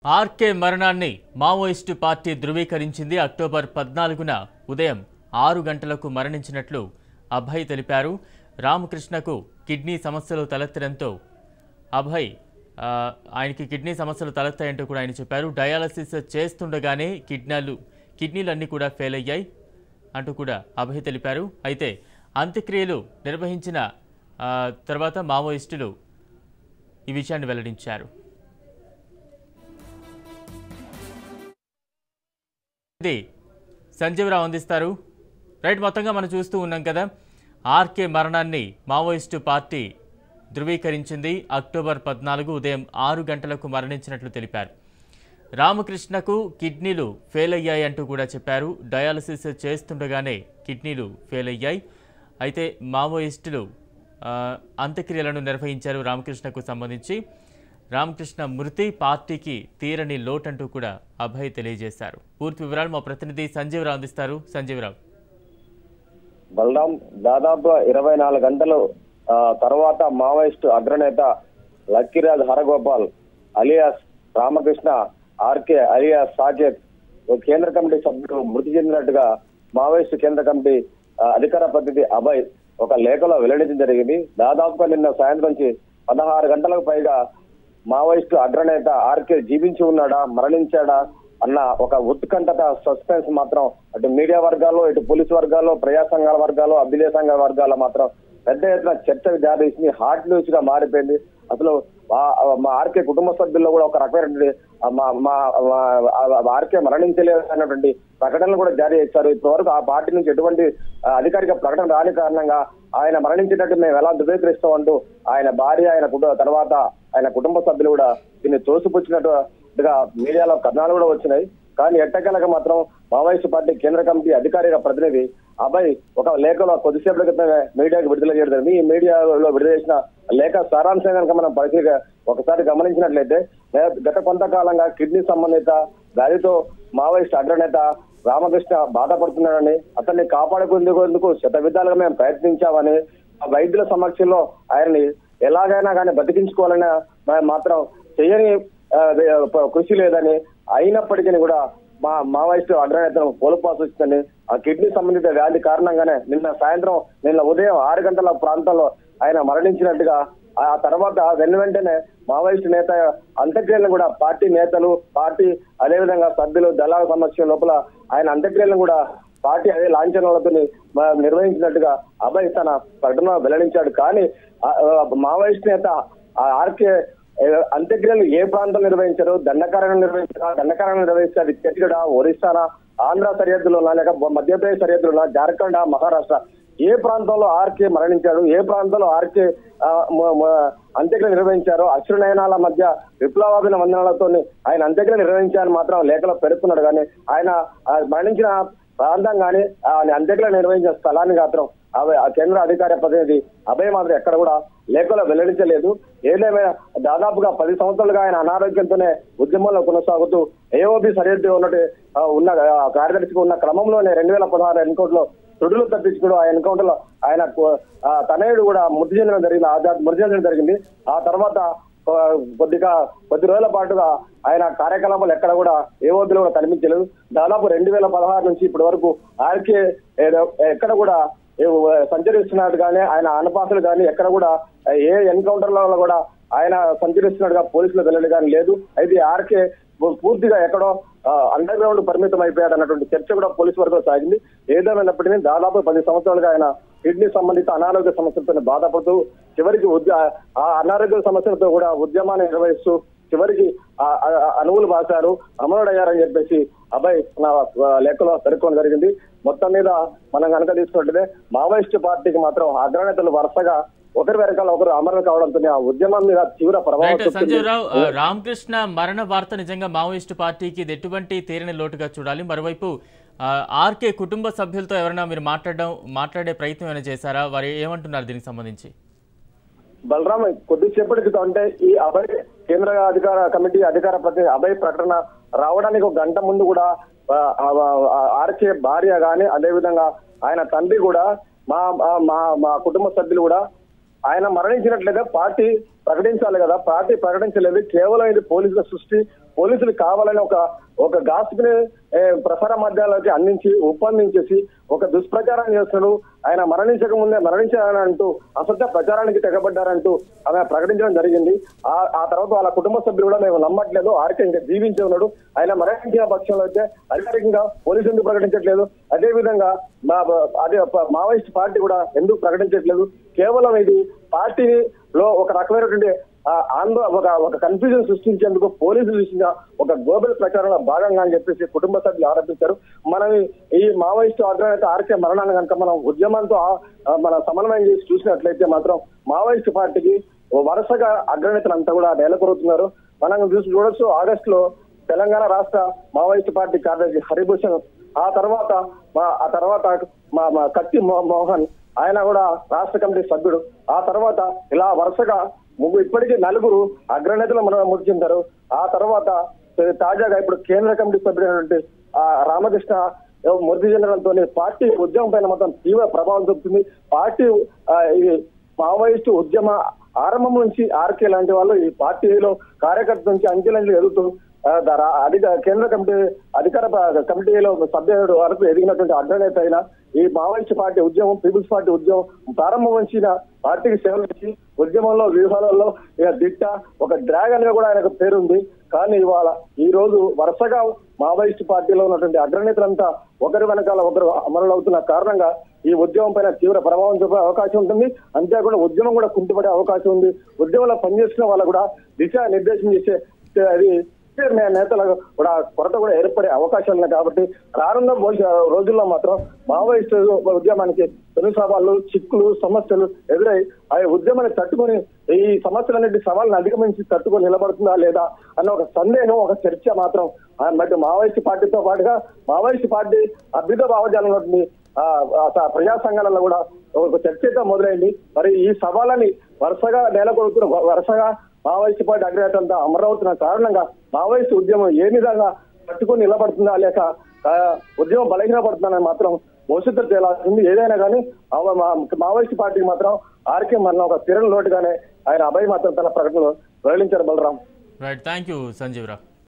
RK మరణాన్ని Maoist party ధృవీకరించింది October పద్నాలుగున ఉదయం ఆరు గంటలకు మరణించినట్లు అభయ్ తెలిపారు రామకృష్ణకు కిడ్నీ సమస్యలు తలెత్తడంతో అభయ్ ఆ, ఆయనకి కిడ్నీ సమస్యలు తలెత్తాయంటూ కూడా ఆయన చెప్పారు డయాలసిస్ చేస్తుండగానే కిడ్నాలు కిడ్నీలన్నీ కూడా ఫెయిల్ అయ్యాయి అంటూ కూడా అభయ్ తెలిపారు అయితే అంత్యక్రియలు నిర్వహించిన ఆ, తర్వాత మావోయిస్టులు ఈ విషయాన్ని వెల్లడించారు ఇది సంజీవరావు అందిస్తారు రైట్ మొత్తంగా మనం చూస్తూ ఉన్నాం కదా ఆర్కే మరణాన్ని మావోయిస్టు పార్టీ ధృవీకరించింది అక్టోబర్ పద్నాలుగు ఉదయం ఆరు గంటలకు మరణించినట్లు తెలిపారు రామకృష్ణకు కిడ్నీలు ఫెయిల్ అయ్యాయి అంటూ కూడా చెప్పారు డయాలసిస్ చేస్తుండగానే కిడ్నీలు ఫెయిల్ అయ్యాయి అయితే మావోయిస్టులు ఆ, అంత్యక్రియలను నిర్వహించారు రామకృష్ణకు సంబంధించి రామకృష్ణ మృతి పార్టీకి తీరని లోటంటూ కూడా అభయ్ తెలియజేశారు పూర్తి వివరాలు మా ప్రతినిధి సంజీవరావు అందిస్తారు సంజీవరావు బలరాం దాదాపు ఇరవై నాలుగు గంటలు ఆ, తర్వాత మావోయిస్టు అగ్రనేత Lakkiraj Haragopal alias Ramakrishna RK alias Saketh ఓ కేంద్ర కమిటీ సభ్యుడు మృతి చెందినట్టుగా మావోయిస్టు కేంద్ర కమిటీ ఆ, అధికార ప్రతినిధి అభయ్ ఒక లేఖలో వెల్లడించడం జరిగింది దాదాపుగా నిన్న సాయంత్రం నుంచి పదహారు గంటలకు పైగా మావోయిస్టు అగ్రనేత ఆర్కే జీవించి ఉన్నాడా మరణించాడా అన్న ఒక ఉత్కంఠత సస్పెన్స్ మాత్రం అటు మీడియా వర్గాల్లో ఇటు పోలీసు వర్గాల్లో ప్రజా సంఘాల వర్గాల్లో అభ్యుదయ సంఘాల వర్గాల్లో మాత్రం పెద్ద ఎత్తున చర్చకు దారితీసింది హాట్ న్యూస్ గా మారిపోయింది అసలు ఆ- మా ఆర్కే కుటుంబ సభ్యుల్లో కూడా ఒక రకమైనటువంటి ఆ మా మా మా- ఆర్కే మరణించలేదు అన్నటువంటి ప్రకటనలు కూడా జారీ చేశారు ఇప్పటి వరకు ఆ పార్టీ నుంచి ఎటువంటి ఆ, అధికారిక ప్రకటన రాని కారణంగా ఆయన మరణించినట్టు మేము ఎలా ధృవీకరిస్తామంటూ ఆయన భార్య ఆయన కుటుంబ తర్వాత ఆయన కుటుంబ సభ్యులు కూడా దీన్ని తోసిపుచ్చినట్టుగా మీడియాలో కథనాలు కూడా వచ్చినాయి కానీ ఎట్టకేలకు మాత్రం మావోయిస్టు పార్టీ కేంద్ర కమిటీ అధికారిక ప్రతినిధి అభయ్ ఒక లేఖలో కొద్దిసేపటి క్రితమే మీడియాకి విడుదల చేయడం జరిగింది. ఈ మీడియాలో విడుదల చేసిన లేఖ సారాంశం కనుక మనం పరిశీలి ఒకసారి గమనించినట్లయితే నే- గత కొంతకాలంగా కిడ్నీ సంబంధిత వ్యాధితో మావోయిస్ట్ అగ్రనేత రామకృష్ణ బాధపడుతున్నాడని అతన్ని కాపాడుకునేందుకు శత విధాలుగా మేము ప్రయత్నించామని ఆ వైద్యుల సమక్షంలో ఆయన్ని ఎలాగైనా కానీ బతికించుకోవాలని మేము మాత్రం చేయని ఆ, వే- కృషి లేదని అయినప్పటికీ కూడా మా మావోయిస్టు అగ్రనేతను కోల్పోవాల్సి వచ్చిందని ఆ కిడ్నీ సంబంధిత వ్యాధి కారణంగానే నిన్న సాయంత్రం నిన్న ఉదయం ఆరు గంటల ప్రాంతంలో ఆయన మరణించినట్టుగా ఆ తర్వాత వెను వెంటనే మావోయిస్టు నేత అంత్యక్రియలను కూడా పార్టీ నేతలు పార్టీ అదేవిధంగా సభ్యులు దళాల సమక్షం లోపల ఆయన అంత్యక్రియలను కూడా పార్టీ అదే లాంఛనాలతో నిర్వహించినట్టుగా అభయ్ తన ప్రకటనలో వెల్లడించాడు కానీ ఆ, ఆ, మావోయిస్ట్ నేత ఆ ఆర్కే ఏ, అంత్యక్రియలు ఏ ప్రాంతం నిర్వహించారు దండకారణం నిర్వహించారా దండకారణం నిర్వహిస్తే అది ఛత్తీస్గఢ ఒరిస్సానా ఆంధ్ర సరిహద్దులోనా లేక మధ్యప్రదేశ్ సరిహద్దులోనా జార్ఖండ్ మహారాష్ట్ర ఏ ప్రాంతంలో ఆర్కే మరణించాడు ఏ ప్రాంతంలో ఆర్కే ఆ, మ- మ- అంత్యక్రియ నిర్వహించారో అశ్రునయనాల మధ్య విప్లవాభిన వందనాలతో ఆయన అంత్యక్రియ నిర్వహించారని మాత్రం లేఖలో పెడుతున్నాడు కానీ ఆయన ఆ, మరణించిన ప్రాంతం కానీ ఆయన అంత్యక్రియ నిర్వహించిన స్థలాన్ని మాత్రం అభయ్ ఆ కేంద్ర అధికార ప్రతినిధి అభయ్ మాత్రం ఎక్కడ కూడా లేఖలో వెల్లడించలేదు ఏదేమైనా దాదాపుగా పది సంవత్సరాలుగా ఆయన అనారోగ్యంతోనే ఉద్యమంలో కొనసాగుతూ ఏఓబి సరిహద్దు ఉన్నట్టు ఆ, ఉన్న ఆ, కార్యదర్శిగా ఉన్న క్రమంలోనే రెండు వేల పదహారు ఎన్కౌంటర్ లో తొడులు తప్పించుకోవడం ఆ ఎన్కౌంటర్ లో ఆయన కు- ఆ, తనయుడు కూడా మృతి చెందడం జరిగింది ఆజాద్ మృతి చెందడం జరిగింది ఆ తర్వాత ఆ, కొద్దిగా కొద్ది రోజుల పాటుగా ఆయన కార్యకలాపాలు ఎక్కడ కూడా ఏ వద్దులు కూడా కనిపించలేదు దాదాపు రెండు వేల పదహారు నుంచి ఇప్పటి వరకు ఆర్కే ఏదో ఎక్కడ కూడా ఏ సంచరిస్తున్నట్టు కానీ ఆయన అనపాసలు కానీ ఎక్కడ కూడా ఏ ఎన్కౌంటర్ లో కూడా ఆయన సంచరిస్తున్నట్టుగా పోలీసులు వెల్లడి కానీ లేదు అయితే ఆర్కే పూర్తిగా ఎక్కడో అండర్ గ్రౌండ్ పరిమితం అయిపోయాడు అన్నటువంటి చర్చ కూడా పోలీసు వరకు సాగింది ఏదేమైనప్పటికీ దాదాపు పది సంవత్సరాలుగా ఆయన కిడ్నీ సంబంధిత అనారోగ్య సమస్యలతో బాధపడుతూ చివరికి ఉద్య ఆ అనారోగ్య సమస్యలతో కూడా ఉద్యమాన్ని నిర్వహిస్తూ చివరికి ఆ- ఆ- ఆ అణువులు బాశారు అమరుడయ్యారని చెప్పేసి అభయ్ నా ఆ, లేఖలో పేర్కొనడం జరిగింది మొత్తం మీద మనం కనుక తీసుకుంటే మావోయిస్టు పార్టీకి మాత్రం అగ్రనేతలు వరుసగా ఒకరి వెనకాల ఒకరు అమరులు కావడంతో ఆ ఉద్యమం మీద తీవ్ర ప్రభావం రైట్ చూపుతుంది. సంజీవరావు ఆ, రామకృష్ణ మరణ వార్త నిజంగా మావోయిస్టు పార్టీకి ఇది ఎటువంటి తీరని లోటుగా చూడాలి మరోవైపు ఆ, ఆర్కే కుటుంబ సభ్యులతో ఎవరైనా మీరు మాట్లాడడం మాట్లాడే ప్రయత్నం ఏమైనా చేశారా వారు ఏమంటున్నారు దీనికి సంబంధించి బలరాం కొద్దిసేపటి క్రితం అంటే ఈ అభయ్ కేంద్ర అధికార కమిటీ అధికార ప్రతినిధి అభయ్ ప్రకటన రావడానికి ఒక గంట ముందు కూడా ఆ, ఆ, ఆ, ఆర్కే భార్య గాని అదే విధంగా ఆయన తండ్రి కూడా మా మా- మా మా కుటుంబ సభ్యులు కూడా ఆయన మరణించినట్లయితే పార్టీ ప్రకటించాలి కదా పార్టీ ప్రకటించలేదు కేవలం ఇది పోలీసుల సృష్టి పోలీసులు కావాలని ఒక ఒక గాసిప్ ని ఏ, ప్రసార మాధ్యమాలకి అందించి ఒప్పందించేసి ఒక దుష్ప్రచారం చేస్తున్నాడు ఆయన మరణించక ముందే మరణించారని అంటూ అసత్య ప్రచారానికి తెగబడ్డారంటూ ఆమె ప్రకటించడం జరిగింది ఆ ఆ తర్వాత వాళ్ళ కుటుంబ సభ్యులు కూడా మేము నమ్మట్లేదు ఆర్కే ఇంకా జీవించే ఉన్నాడు ఆయన మరణించిన పక్షంలో అయితే అధికారికంగా పోలీసు ఎందుకు ప్రకటించట్లేదు అదే విధంగా మా అదే ప- మావోయిస్ట్ పార్టీ కూడా ఎందుకు ప్రకటించట్లేదు కేవలం ఇది పార్టీలో ఒక రకమైనటువంటి ఆ ఆందో ఒక ఒక కన్ఫ్యూజన్ సృష్టించేందుకు పోలీసులు చేసిన ఒక గ్లోబల్ ప్రచారంలో భాగంగా అని చెప్పేసి కుటుంబ సభ్యులు ఆరోపించారు మనం ఈ మావోయిస్టు అగ్రనేత ఆర్కే మరణాన్ని కనుక మనం ఉద్యమంతో ఆ- ఆ మన సమన్వయం చేసి చూసినట్లయితే మాత్రం మావోయిస్టు పార్టీకి ఓ వరుసగా అగ్రనేతలంతా కూడా నెలకొరుతున్నారు మనం చూసి చూడొచ్చు ఆగస్టు లో తెలంగాణ రాష్ట్ర మావోయిస్టు పార్టీ కార్యదర్శి హరిభూషణ్ ఆ తర్వాత మా ఆ తర్వాత మా మా కత్తి మో- మోహన్ ఆయన కూడా రాష్ట్ర కమిటీ సభ్యుడు ఆ తర్వాత ఇలా వరుసగా ముగ్గురు ఇప్పటికీ నలుగురు అగ్రనేతలు మనం మృతి చెందారు ఆ తర్వాత తాజాగా ఇప్పుడు కేంద్ర కమిటీ సభ్యుడైనటువంటి ఆ రామకృష్ణ మృతి చెందడంతో పార్టీ ఉద్యమం పైన మొత్తం తీవ్ర ప్రభావం చూపుతుంది పార్టీ ఆ, ఈ మావోయిస్టు ఉద్యమ ఆరంభం నుంచి ఆర్కే లాంటి వాళ్ళు ఈ పార్టీలో కార్యకర్త నుంచి అంచెలంచెలు ఎదుగుతూ ఆ, ద- అధిక కేంద్ర కమిటీ అధికార ప- కమిటీలో సభ్యుడు వరకు ఎదిగినటువంటి అగ్రనేత అయిన ఈ మావోయిస్ట్ పార్టీ ఉద్యమం పీపుల్స్ పార్టీ ఉద్యమం ప్రారంభం నుంచి ఈయన పార్టీకి సేవలు ఇచ్చి ఉద్యమంలో వ్యూహాలలో ఇక దిట్ట ఒక డ్రాగన్ గా కూడా ఆయనకు పేరుంది కానీ ఇవాళ ఈ రోజు వరుసగా మావోయిస్ట్ పార్టీలో ఉన్నటువంటి అగ్రనేతలంతా ఒకరి వెనకాల ఒకరు అమరులవుతున్న కారణంగా ఈ ఉద్యమం పైన తీవ్ర ప్రభావం చూపే అవకాశం ఉంటుంది అంతేకాకుండా ఉద్యమం కూడా కుంటుపడే అవకాశం ఉంది ఉద్యమంలో పనిచేస్తున్న వాళ్ళు కూడా దిశ నిర్దేశం చేసే అది నే- నేతల కూడా కొరత కూడా ఏర్పడే అవకాశాలు ఉన్నాయి కాబట్టి రానున్న భవిష్య- రోజుల్లో మాత్రం మావోయిస్టు ఉద్యమానికి పెను సవాళ్ళు చిక్కులు సమస్యలు ఎదురై ఆ ఉద్యమాన్ని తట్టుకొని ఈ సమస్యలన్నిటి సవాళ్ళని అధిగమించి తట్టుకొని నిలబడుతుందా లేదా అన్న ఒక సందేహం ఒక చర్చ మాత్రం ఆ మరి మావోయిస్టు పార్టీతో పాటుగా మావోయిస్టు పార్టీ అభ్యుత భావజాలంలో ఆ ఆ స- ప్రజా సంఘాలలో కూడా ఒక చర్చ అయితే మొదలైంది మరి ఈ సవాళ్ళని వరుసగా నెలకొడుతున్న వ- వరుసగా మావోయిస్టు పార్టీ అగ్రనేత అంతా అమరవుతున్న కారణంగా మావోయిస్టు ఉద్యమం ఏ విధంగా పట్టుకొని నిలబడుతుందా లేక ఆ, ఉద్యమం బలహీనపడుతుందని మాత్రం భవిష్యత్తు తేలాల్సింది ఏదైనా కానీ ఆ మా- మావోయిస్టు పార్టీకి మాత్రం ఆర్కే మరణ ఒక తీరని లోటుగానే ఆయన అభయ మాత్రం తన ప్రకటనలో వెల్లడించారు Balaram right thank you Sanjeev Rao